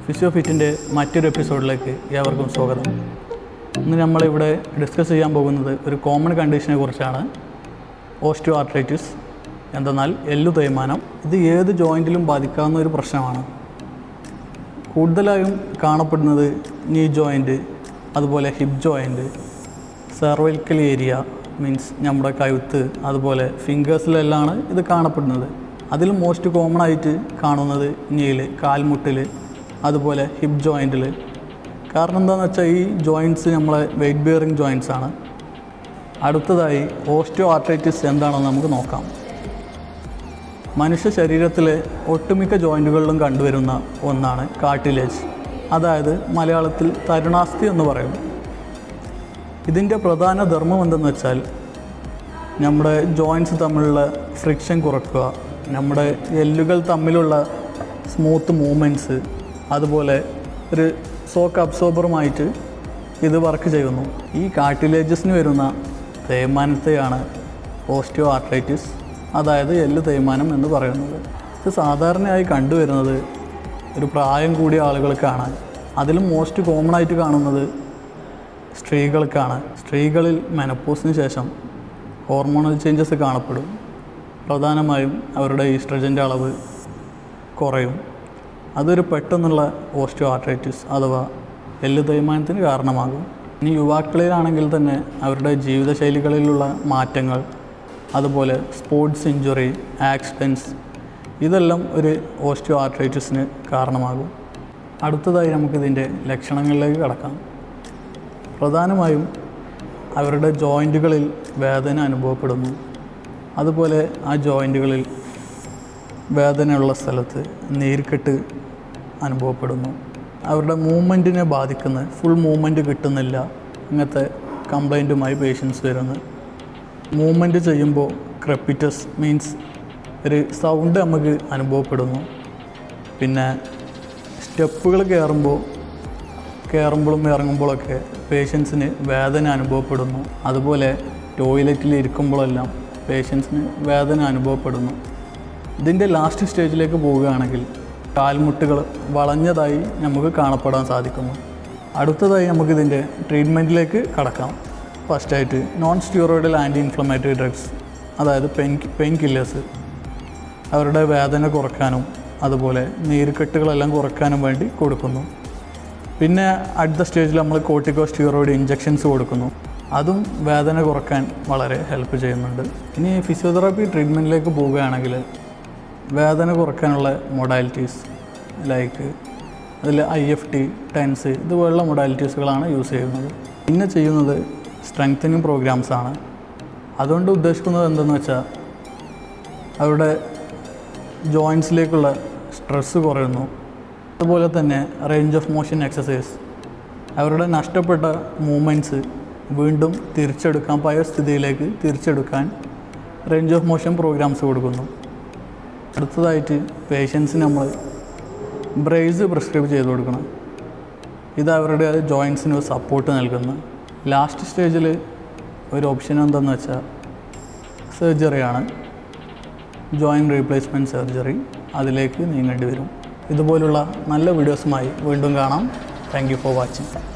ഫിസിയോഫിറ്റിൻ്റെ മറ്റൊരു എപ്പിസോഡിലേക്ക് ഏവർക്കും സ്വാഗതം ഇന്ന് നമ്മളിവിടെ ഡിസ്കസ് ചെയ്യാൻ പോകുന്നത് ഒരു കോമൺ കണ്ടീഷനെ കുറിച്ചാണ് ഓസ്റ്റിയോ ആർട്രൈറ്റിസ് എന്തെന്നാൽ എല്ലു തേയ്മാനം ഇത് ഏത് ജോയിൻറ്റിലും ബാധിക്കാവുന്ന ഒരു പ്രശ്നമാണ് കൂടുതലായും കാണപ്പെടുന്നത് നീ ജോയിൻറ്റ് അതുപോലെ hip joint cervical area means നമ്മുടെ കഴുത്ത് അതുപോലെ ഫിംഗേഴ്സിലെല്ലാണ് ഇത് കാണപ്പെടുന്നത് അതിൽ മോസ്റ്റ് കോമൺ ആയിട്ട് കാണുന്നത് നീയിൽ കാൽമുട്ടിൽ അതുപോലെ ഹിപ്പ് ജോയിൻറ്റിൽ കാരണം എന്താണെന്ന് വെച്ചാൽ ഈ ജോയിൻറ്റ്സ് നമ്മളെ വെയിറ്റ് ബിയറിംഗ് ജോയിൻറ്റ്സ് ആണ് അടുത്തതായി ഓസ്റ്റിയോ ആർട്രൈറ്റിസ് എന്താണെന്ന് നമുക്ക് നോക്കാം മനുഷ്യ ശരീരത്തിലെ ഒട്ടുമിക്ക ജോയിൻറ്റുകളിലും കണ്ടുവരുന്ന ഒന്നാണ് കാർട്ടിലേജ് അതായത് മലയാളത്തിൽ തരുണാസ്ഥി എന്ന് പറയും ഇതിൻ്റെ പ്രധാന ധർമ്മം എന്തെന്ന് വെച്ചാൽ നമ്മുടെ ജോയിൻറ്റ്സ് തമ്മിലുള്ള ഫ്രിക്ഷൻ കുറയ്ക്കുക നമ്മുടെ എല്ലുകൾ തമ്മിലുള്ള സ്മൂത്ത് മൂവ്മെൻറ്റ്സ് അതുപോലെ ഒരു സോക്ക് അബ്സോർബറുമായിട്ട് ഇത് വർക്ക് ചെയ്യുന്നു ഈ കാർട്ടിലേജസിന് വരുന്ന തേയ്മാനത്തെയാണ് ഓസ്റ്റിയോ ആർട്രൈറ്റിസ് അതായത് എല്ല് തേയ്മാനം എന്ന് പറയുന്നത് ഇത് സാധാരണയായി കണ്ടുവരുന്നത് ഒരു പ്രായം കൂടിയ ആളുകൾക്കാണ് അതിലും മോസ്റ്റ് കോമൺ ആയിട്ട് കാണുന്നത് സ്ത്രീകൾക്കാണ് സ്ത്രീകളിൽ മെനപ്പോസിന് ശേഷം ഹോർമോണൽ ചേഞ്ചസ് കാണപ്പെടും പ്രധാനമായും അവരുടെ ഈസ്ട്രജൻ്റെ അളവ് കുറയും അതൊരു പെട്ടെന്നുള്ള ഓസ്റ്റിയോ ആർട്രൈറ്റിസ് അഥവാ എല്ല് തേയ്മാനത്തിന് കാരണമാകും ഇനി യുവാക്കളിലാണെങ്കിൽ തന്നെ അവരുടെ ജീവിതശൈലികളിലുള്ള മാറ്റങ്ങൾ അതുപോലെ സ്പോർട്സ് ഇഞ്ചുറി ആക്സിഡൻസ് ഇതെല്ലാം ഒരു ഓസ്റ്റിയോ ആർട്രൈറ്റിസിന് കാരണമാകും അടുത്തതായി നമുക്കിതിൻ്റെ ലക്ഷണങ്ങളിലേക്ക് കടക്കാം പ്രധാനമായും അവരുടെ ജോയിൻറ്റുകളിൽ വേദന അനുഭവപ്പെടുന്നു അതുപോലെ ആ ജോയിൻറ്റുകളിൽ വേദനയുള്ള സ്ഥലത്ത് നീർക്കെട്ട് അനുഭവപ്പെടുന്നു അവരുടെ മൂവ്മെൻറ്റിനെ ബാധിക്കുന്ന ഫുൾ മൂവ്മെൻറ്റ് കിട്ടുന്നില്ല അങ്ങനത്തെ കംപ്ലൈൻറ്റുമായി പേഷ്യൻസ് വരുന്നു മൂവ്മെൻറ്റ് ചെയ്യുമ്പോൾ ക്രെപ്പിറ്റസ് മീൻസ് ഒരു സൗണ്ട് നമുക്ക് അനുഭവപ്പെടുന്നു പിന്നെ സ്റ്റെപ്പുകൾ കയറുമ്പോൾ കയറുമ്പോഴും ഇറങ്ങുമ്പോഴൊക്കെ പേഷ്യൻസിന് വേദന അനുഭവപ്പെടുന്നു അതുപോലെ ടോയ്ലറ്റിൽ ഇരിക്കുമ്പോഴെല്ലാം പേഷ്യൻസിന് വേദന അനുഭവപ്പെടുന്നു ഇതിൻ്റെ ലാസ്റ്റ് സ്റ്റേജിലേക്ക് പോവുകയാണെങ്കിൽ കാൽമുട്ടുകൾ വളഞ്ഞതായി നമുക്ക് കാണപ്പെടാൻ സാധിക്കുന്നു അടുത്തതായി നമുക്കിതിൻ്റെ ട്രീറ്റ്മെൻറ്റിലേക്ക് കടക്കാം ഫസ്റ്റായിട്ട് non steroidal anti inflammatory drugs അതായത് പെയിൻ പെയിൻ കില്ലേഴ്സ് അവരുടെ വേദന കുറയ്ക്കാനും അതുപോലെ നീർക്കെട്ടുകളെല്ലാം കുറയ്ക്കാനും വേണ്ടി കൊടുക്കുന്നു പിന്നെ അടുത്ത സ്റ്റേജിൽ നമ്മൾ കോർട്ടിക്കോ സ്റ്റീറോയിഡ് ഇഞ്ചെക്ഷൻസ് കൊടുക്കുന്നു അതും വേദന കുറയ്ക്കാൻ വളരെ ഹെൽപ്പ് ചെയ്യുന്നുണ്ട് ഇനി ഫിസിയോതെറാപ്പി ട്രീറ്റ്മെൻറ്റിലേക്ക് പോവുകയാണെങ്കിൽ വേദന കുറയ്ക്കാനുള്ള മൊഡാലിറ്റീസ് ലൈക്ക് അതിൽ ഐ എഫ് ടി ടെൻസ് ഇതുപോലുള്ള മൊഡാലിറ്റീസുകളാണ് യൂസ് ചെയ്യുന്നത് പിന്നെ ചെയ്യുന്നത് സ്ട്രെങ്തനിങ് പ്രോഗ്രാംസ് ആണ് അതുകൊണ്ട് ഉദ്ദേശിക്കുന്നത് എന്തെന്ന് വെച്ചാൽ അവരുടെ ജോയിൻസിലേക്കുള്ള സ്ട്രെസ്സ് കുറയുന്നു അതുപോലെ തന്നെ റേഞ്ച് ഓഫ് മോഷൻ എക്സസൈസ് അവരുടെ നഷ്ടപ്പെട്ട മൂമെൻറ്റ്സ് വീണ്ടും തിരിച്ചെടുക്കാൻ പഴയ സ്ഥിതിയിലേക്ക് തിരിച്ചെടുക്കാൻ റേഞ്ച് ഓഫ് മോഷൻ പ്രോഗ്രാംസ് കൊടുക്കുന്നു അടുത്തതായിട്ട് പേഷ്യൻസിന് നമ്മൾ ബ്രേസ് പ്രിസ്ക്രൈബ് ചെയ്ത് കൊടുക്കണം ഇത് അവരുടെ ജോയിൻസിന് ഒരു സപ്പോർട്ട് നൽകുന്നു ലാസ്റ്റ് സ്റ്റേജിൽ ഒരു ഓപ്ഷൻ എന്തെന്ന് വെച്ചാൽ സർജറിയാണ് ജോയിൻറ്റ് റീപ്ലേസ്മെൻറ്റ് സർജറി അതിലേക്ക് നീങ്ങേണ്ടി വരും ഇതുപോലുള്ള നല്ല വീഡിയോസുമായി വീണ്ടും കാണാം താങ്ക് യു ഫോർ വാച്ചിങ്